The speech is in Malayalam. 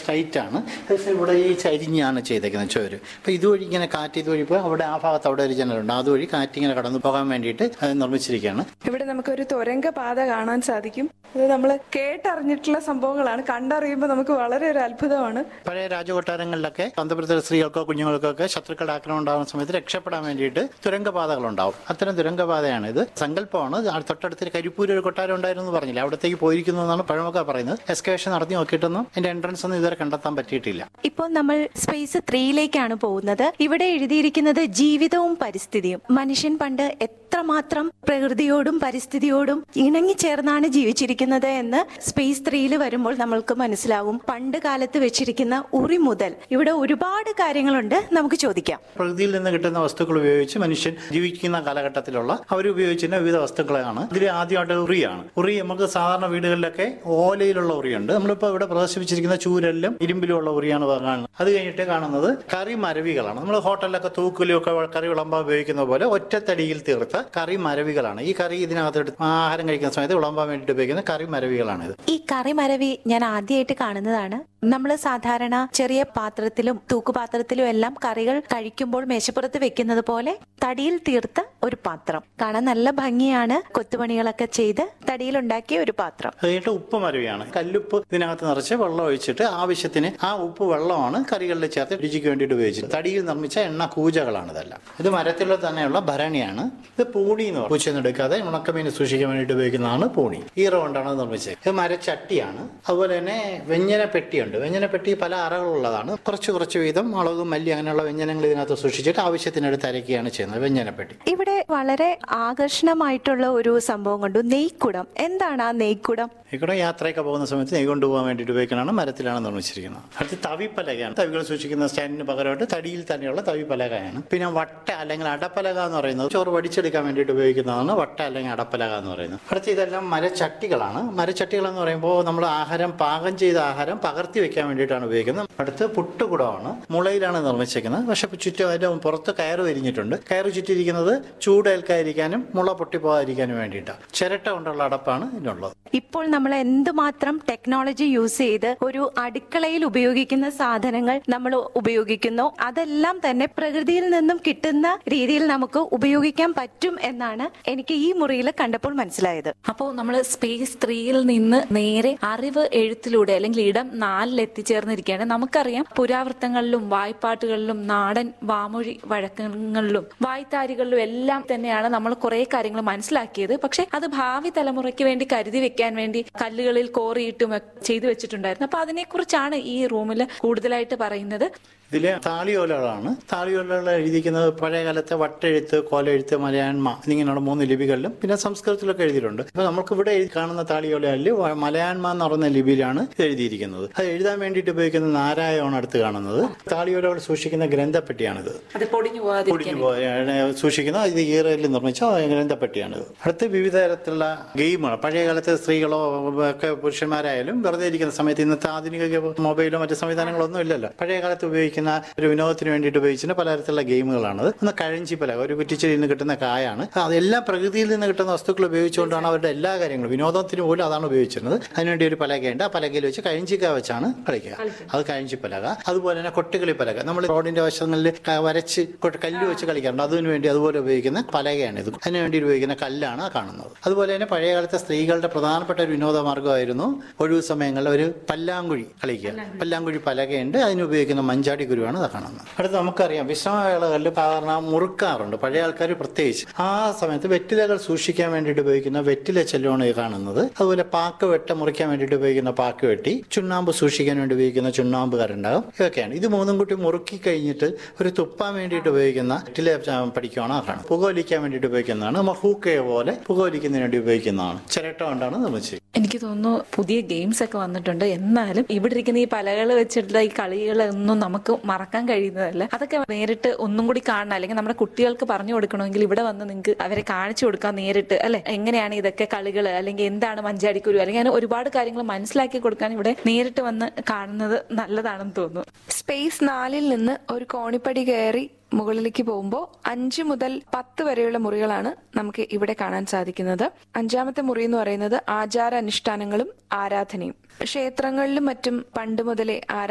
സ്ട്രൈറ്റ് ആണ് പക്ഷേ ഇവിടെ ഈ ചരിഞ്ഞാണ് ചെയ്തേക്കുന്നത് ചോര് അപ്പോൾ ഇതുവഴി ഇങ്ങനെ കാറ്റ് ഇതുവഴി പോയി അവിടെ ആ ഭാഗത്ത് അവിടെ ഒരു ജനലുണ്ട് അതുവഴി കാറ്റ് ഇങ്ങനെ കടന്നു പോകാൻ വേണ്ടിയിട്ട് അത് നിർമ്മിച്ചിരിക്കുകയാണ് ഇവിടെ നമുക്കൊരു തുരങ്ക പാത കാണാൻ സാധിക്കും അത് നമ്മൾ കേട്ടറിഞ്ഞിട്ടുള്ള സംഭവങ്ങളാണ് കണ്ടറിയുമ്പോൾ നമുക്ക് വളരെ ഒരു അത്ഭുതമാണ് പഴയ രാജകൊട്ടാരങ്ങളിലൊക്കെ അന്തപുരത്തിലെ സ്ത്രീകൾക്കോ കുഞ്ഞുങ്ങൾക്കോ ഒക്കെ ശത്രുക്കളുടെ ആക്രമണം ഉണ്ടാകുന്ന സമയത്ത് രക്ഷപ്പെടാൻ വേണ്ടിയിട്ട് തുരങ്കപാതകൾ ഉണ്ടാവും അത്തരം തുരങ്കപാതയാണ് ഇത് സങ്കല്പമാണ് ആ തൊട്ടടുത്ത് കരിപ്പൂര് ഒരു കൊട്ടാരം ഉണ്ടായിരുന്നു എന്ന് പറഞ്ഞില്ല അവിടത്തേക്ക് പോയിരിക്കുന്നു എന്നാണ് പഴമൊക്കെ പറയുന്നത് എക്സ്കവേഷൻ നടത്തി നോക്കിയിട്ടൊന്നും അതിന്റെ എൻട്രൻസ് ഒന്നും ഇതുവരെ കണ്ടെത്താൻ പറ്റിയിട്ടില്ല ഇപ്പോൾ നമ്മൾ സ്പേസ് ത്രീയിലേക്കാണ് പോകുന്നത് ഇവിടെ എഴുതിയിരിക്കുന്നത് ജീവിതവും പരിസ്ഥിതിയും മനുഷ്യൻ പണ്ട് എത്രമാത്രം പ്രകൃതിയോടും പരിസ്ഥിതിയോടും ഇണങ്ങിച്ചേർന്നാണ് ജീവിച്ചിരിക്കുന്നത് എന്ന് സ്പേസ് ത്രീയിൽ വരുമ്പോൾ നമ്മൾക്ക് മനസ്സിലാവും പണ്ട് കാലത്ത് വെച്ചിരിക്കുന്ന ഉറി മുതൽ ഇവിടെ ഒരുപാട് കാര്യങ്ങളുണ്ട് നമുക്ക് ചോദിക്കാം പ്രകൃതിയിൽ നിന്ന് കിട്ടുന്ന വസ്തുക്കൾ ഉപയോഗിച്ച് മനുഷ്യൻ ജീവിക്കുന്ന കാലഘട്ടത്തിലുള്ള അവർ ഉപയോഗിച്ചിരുന്ന വിവിധ വസ്തുക്കളാണ് ഇതിൽ ആദ്യമായിട്ട് ഉറിയാണ് ഉറി നമുക്ക് സാധാരണ വീടുകളിലൊക്കെ ഓലയിലുള്ള ഉറിയുണ്ട് നമ്മളിപ്പോൾ ഇവിടെ പ്രദർശിപ്പിച്ചിരിക്കുന്ന ചൂരലിലും ഇരുമ്പിലുമുള്ള ഉറിയാണ് കാണുന്നത് അത് കഴിഞ്ഞിട്ട് കാണുന്നത് കറി മരവികളാണ് നമ്മൾ ഹോട്ടലിലൊക്കെ തൂക്കിലും ഒക്കെ കറി വിളമ്പാൻ ഉപയോഗിക്കുന്ന പോലെ ഒറ്റത്തടിയിൽ തീർത്ത കറി മരവികളാണ് ഈ കറി ഇതിനകത്ത് എടുത്ത് ആഹാരം കഴിക്കുന്ന സമയത്ത് വിളമ്പാൻ വേണ്ടിയിട്ട് ഉപയോഗിക്കുന്ന കറി മരവികളാണ് ഇത് ഈ കറി മരവി ഞാൻ ആദ്യമായിട്ട് കാണുന്നതാണ് നമ്മൾ സാധാരണ ചെറിയ പാത്രത്തിലും തൂക്കുപാത്രത്തിലും എല്ലാം കറികൾ കഴിക്കുമ്പോൾ മേശപ്പുറത്ത് വെക്കുന്നത് പോലെ തടിയിൽ തീർത്ത ഒരു പാത്രം കാണാൻ നല്ല ഭംഗിയാണ് കൊത്തുപണികളൊക്കെ ചെയ്ത് തടിയിലുണ്ടാക്കിയ ഒരു പാത്രം അത് കഴിഞ്ഞിട്ട് ഉപ്പ് മരവിയാണ് കല്ലുപ്പ് ഇതിനകത്ത് നിറച്ച് വെള്ളം ഒഴിച്ചിട്ട് ആവശ്യത്തിന് ആ ഉപ്പ് വെള്ളമാണ് കറികളിൽ ചേർത്ത് രുചിക്ക് വേണ്ടിയിട്ട് ഉപയോഗിച്ചത് തടിയിൽ നിർമ്മിച്ച എണ്ണ കൂജകളാണ് ഇതെല്ലാം ഇത് മരത്തിലുള്ള തന്നെയുള്ള ഭരണിയാണ് ഇത് പൂണി എന്ന് പറയും പൂച്ചയൊന്നും എടുക്കാതെ ഉണക്കമീൻ സൂക്ഷിക്കാൻ വേണ്ടിയിട്ട് ഉപയോഗിക്കുന്നതാണ് പൂണി ഈറ കൊണ്ടാണ് ഇത് നിർമ്മിച്ചത് ഇത് മരച്ചട്ടിയാണ് അതുപോലെ തന്നെ വ്യഞ്ജന പെട്ടിയുണ്ട് വ്യഞ്ജന പെട്ടി പല അറകളുള്ളതാണ് കുറച്ച് കുറച്ച് വീതം മുളകും മല്ലി അങ്ങനെയുള്ള വ്യഞ്ജനങ്ങൾ ഇതിനകത്ത് സൂക്ഷിച്ചിട്ട് ആവശ്യത്തിനെടുത്ത് അരയ്ക്കുകയാണ് ചെയ്യുന്നത് വ്യഞ്ജന പെട്ടി ഇവിടെ വളരെ ആകർഷണമായിട്ടുള്ള ഒരു സംഭവം കണ്ടു നെയ്ക്കുടം എന്താണ് ആ നെയ്ക്കുടം ഇവിടെ യാത്രയൊക്കെ പോകുന്ന സമയത്ത് നെയ് കൊണ്ടുപോകാൻ വേണ്ടിയിട്ട് ഉപയോഗിക്കുന്നതാണ് മരത്തിലാണ് നിർമ്മിച്ചിരിക്കുന്നത് അടുത്ത് തവിപ്പലകയാണ് തവികൾ സൂക്ഷിക്കുന്ന സ്റ്റാൻഡിന് പകരമായിട്ട് തടിയിൽ തന്നെയുള്ള തവിപ്പലകയാണ് പിന്നെ വട്ട അല്ലെങ്കിൽ അടപ്പലക എന്ന് പറയുന്നത് ചോറ് വടിച്ചെടുക്കാൻ വേണ്ടിയിട്ട് ഉപയോഗിക്കുന്നതാണ് വട്ട അല്ലെങ്കിൽ അടപ്പലക എന്ന് പറയുന്നത് അടുത്ത് ഇതെല്ലാം മരച്ചട്ടികളാണ് മരച്ചട്ടികൾ എന്ന് പറയുമ്പോൾ നമ്മൾ ആഹാരം പാകം ചെയ്ത ആഹാരം പകർത്തി വെക്കാൻ വേണ്ടിയിട്ടാണ് ഉപയോഗിക്കുന്നത് അടുത്ത് പുട്ടുകുടമാണ് മുളയിലാണ് നിർമ്മിച്ചിരിക്കുന്നത് പക്ഷെ ചുറ്റും അതിന്റെ പുറത്ത് കയറ് വിരിഞ്ഞിട്ടുണ്ട് കയറ് ചുറ്റിയിരിക്കുന്നത് ചൂടേൽക്കാതിരിക്കാനും മുള പൊട്ടിപ്പോകാതിരിക്കാനും വേണ്ടിയിട്ടാണ് ചിരട്ട കൊണ്ടുള്ള അടപ്പാണ് ഇതിനുള്ളത് ഇപ്പോൾ നമ്മൾ എന്തുമാത്രം ടെക്നോളജി യൂസ് ചെയ്ത് ഒരു അടുക്കളയിൽ ഉപയോഗിക്കുന്ന സാധനങ്ങൾ നമ്മൾ ഉപയോഗിക്കുന്നു അതെല്ലാം തന്നെ പ്രകൃതിയിൽ നിന്നും കിട്ടുന്ന രീതിയിൽ നമുക്ക് ഉപയോഗിക്കാൻ പറ്റും എന്നാണ് എനിക്ക് ഈ മുറിയിൽ കണ്ടപ്പോൾ മനസ്സിലായത് അപ്പോൾ നമ്മൾ സ്പേസ് ത്രീയിൽ നിന്ന് നേരെ അറിവ് എഴുത്തിലൂടെ അല്ലെങ്കിൽ ഇടം നാലിൽ എത്തിച്ചേർന്നിരിക്കുകയാണ് നമുക്കറിയാം പുരാവൃത്തങ്ങളിലും വായ്പാട്ടുകളിലും നാടൻ വാമൊഴി വഴക്കങ്ങളിലും വായ്ത്താരികളിലും എല്ലാം തന്നെയാണ് നമ്മൾ കുറെ കാര്യങ്ങൾ മനസ്സിലാക്കിയത് പക്ഷെ അത് ഭാവി തലമുറയ്ക്ക് വേണ്ടി കരുതി വെക്കാൻ വേണ്ടി കല്ലുകളിൽ കോറിയിട്ടും ഒക്കെ ചെയ്തു വെച്ചിട്ടുണ്ടായിരുന്നു അപ്പൊ അതിനെക്കുറിച്ചാണ് ഈ റൂമിൽ കൂടുതലായിട്ട് പറയുന്നത് ഇതിലെ താളിയോലകളാണ് താളിയോലകൾ എഴുതിയിരിക്കുന്നത് പഴയ കാലത്തെ വട്ടെഴുത്ത് കോലെഴുത്ത് മലയാൻമ എന്നിങ്ങനെയുള്ള മൂന്ന് ലിപികളിലും പിന്നെ സംസ്കൃതത്തിലൊക്കെ എഴുതിയിട്ടുണ്ട് ഇപ്പൊ നമുക്ക് ഇവിടെ എഴുതി കാണുന്ന താളിയോലയിൽ മലയാൻമ എന്ന് പറയുന്ന ലിപിയിലാണ് ഇത് എഴുതിയിരിക്കുന്നത് അത് എഴുതാൻ വേണ്ടിയിട്ട് ഉപയോഗിക്കുന്ന നാരായണമാണ് അടുത്ത് കാണുന്നത് താളിയോലകൾ സൂക്ഷിക്കുന്ന ഗ്രന്ഥപ്പെട്ടിയാണിത് അത് പൊടിഞ്ഞു പൊടിഞ്ഞു പോയ സൂക്ഷിക്കുന്ന ഇത് ഈറയിൽ നിർമ്മിച്ച ഗ്രന്ഥപ്പെട്ടിയാണിത് അടുത്ത് വിവിധ തരത്തിലുള്ള ഗെയിമുകൾ പഴയ കാലത്തെ സ്ത്രീകളോ ഒക്കെ പുരുഷന്മാരായാലും വെറുതെ ഇരിക്കുന്ന സമയത്ത് ഇന്നത്തെ ആധുനിക മൊബൈലോ മറ്റു സംവിധാനങ്ങളൊന്നും ഇല്ലല്ലോ പഴയ കാലത്ത് ഉപയോഗിക്കുന്ന ഒരു വിനോദത്തിന് വേണ്ടിയിട്ട് ഉപയോഗിച്ചിരുന്ന പലതരത്തിലുള്ള ഗെയിമുകളാണ് ഒന്ന് കഴഞ്ചി പലക ഒരു കുറ്റിച്ചെടിയിൽ നിന്ന് കിട്ടുന്ന കായാണ് അതെല്ലാം പ്രകൃതിയിൽ നിന്ന് കിട്ടുന്ന വസ്തുക്കൾ ഉപയോഗിച്ചുകൊണ്ടാണ് അവരുടെ എല്ലാ കാര്യങ്ങളും വിനോദത്തിന് പോലും അതാണ് ഉപയോഗിച്ചിരുന്നത് അതിനുവേണ്ടി ഒരു പലകയുണ്ട് ആ പലകയിൽ വെച്ച് കഴഞ്ചിക്ക വെച്ചാണ് കളിക്കുക അത് കഴഞ്ചി പലക അതുപോലെ തന്നെ കൊട്ടുകളി പലക നമ്മൾ റോഡിന്റെ വശങ്ങളിൽ ക- വരച്ച് കൊട്ട് കല്ല് വെച്ച് കളിക്കാറുണ്ട് അതിനു വേണ്ടി അതുപോലെ ഉപയോഗിക്കുന്ന പലകയാണ് ഇത് അതിനു വേണ്ടി ഉപയോഗിക്കുന്ന കല്ലാണ് ആ കാണുന്നത് അതുപോലെ തന്നെ പഴയ കാലത്തെ സ്ത്രീകളുടെ പ്രധാനപ്പെട്ട ഒരു വിനോദ മാർഗ്ഗമായിരുന്നു ഒഴിവു സമയങ്ങളിൽ ഒരു പല്ലാങ്കുഴി കളിക്കുക പല്ലാങ്കുഴി പലകയുണ്ട് അതിന് ഉപയോഗിക്കുന്ന മഞ്ചാടി ഗുരുവാണ് അത് കാണുന്നത് അടുത്ത് നമുക്കറിയാം വിശ്രമവേളകളിൽ സാധാരണ മുറുക്കാറുണ്ട് പഴയ ആൾക്കാർ പ്രത്യേകിച്ച് ആ സമയത്ത് വെറ്റിലകൾ സൂക്ഷിക്കാൻ വേണ്ടിയിട്ട് ഉപയോഗിക്കുന്ന വെറ്റില ചെല്ലുമാണ് ഈ കാണുന്നത് അതുപോലെ പാക്ക് വെട്ട മുറിക്കാൻ വേണ്ടിയിട്ട് ഉപയോഗിക്കുന്ന പാക്ക് വെട്ടി ചുണ്ണാമ്പ് സൂക്ഷിക്കാൻ വേണ്ടി ഉപയോഗിക്കുന്ന ചുണ്ണാമ്പ് കരുണ്ടാകും ഇതൊക്കെയാണ് ഇത് മൂന്നും കൂട്ടി മുറുക്കി കഴിഞ്ഞിട്ട് ഒരു തുപ്പാൻ വേണ്ടിയിട്ട് ഉപയോഗിക്കുന്ന വെറ്റില ച- പഠിക്കുകയാണ് ആ കാണുന്നത് പുകവലിക്കാൻ വേണ്ടിയിട്ട് ഉപയോഗിക്കുന്നതാണ് മഹൂക്കയെ പോലെ പുകവലിക്കുന്നതിന് വേണ്ടി ഉപയോഗിക്കുന്നതാണ് ചിരട്ട കൊണ്ടാണ് നിർമ്മിച്ചത് എനിക്ക് തോന്നുന്നു പുതിയ ഗെയിംസ് ഒക്കെ വന്നിട്ടുണ്ട് എന്നാലും ഇവിടെ ഇരിക്കുന്ന ഈ പലകൾ വെച്ചിട്ടുള്ള ഈ കളികളൊന്നും നമുക്ക് മറക്കാൻ കഴിയുന്നതല്ല അതൊക്കെ നേരിട്ട് ഒന്നും കൂടി കാണണം അല്ലെങ്കിൽ നമ്മുടെ കുട്ടികൾക്ക് പറഞ്ഞു കൊടുക്കണമെങ്കിൽ ഇവിടെ വന്ന് നിങ്ങൾക്ക് അവരെ കാണിച്ചു കൊടുക്കാൻ നേരിട്ട് അല്ലെ എങ്ങനെയാണ് ഇതൊക്കെ കളികൾ അല്ലെങ്കിൽ എന്താണ് മഞ്ചാടിക്കുരു അല്ലെങ്കിൽ അങ്ങനെ ഒരുപാട് കാര്യങ്ങൾ മനസ്സിലാക്കി കൊടുക്കാൻ ഇവിടെ നേരിട്ട് വന്ന് കാണുന്നത് നല്ലതാണെന്ന് തോന്നുന്നു സ്പേസ് നാലിൽ നിന്ന് ഒരു കോണിപ്പടി കയറി മുകളിലേക്ക് പോകുമ്പോൾ അഞ്ച് മുതൽ പത്ത് വരെയുള്ള മുറികളാണ് നമുക്ക് ഇവിടെ കാണാൻ സാധിക്കുന്നത് അഞ്ചാമത്തെ മുറി എന്ന് പറയുന്നത് ആചാര അനുഷ്ഠാനങ്ങളും ആരാധനയും ക്ഷേത്രങ്ങളിലും മറ്റും പണ്ട് മുതലേ ആരാ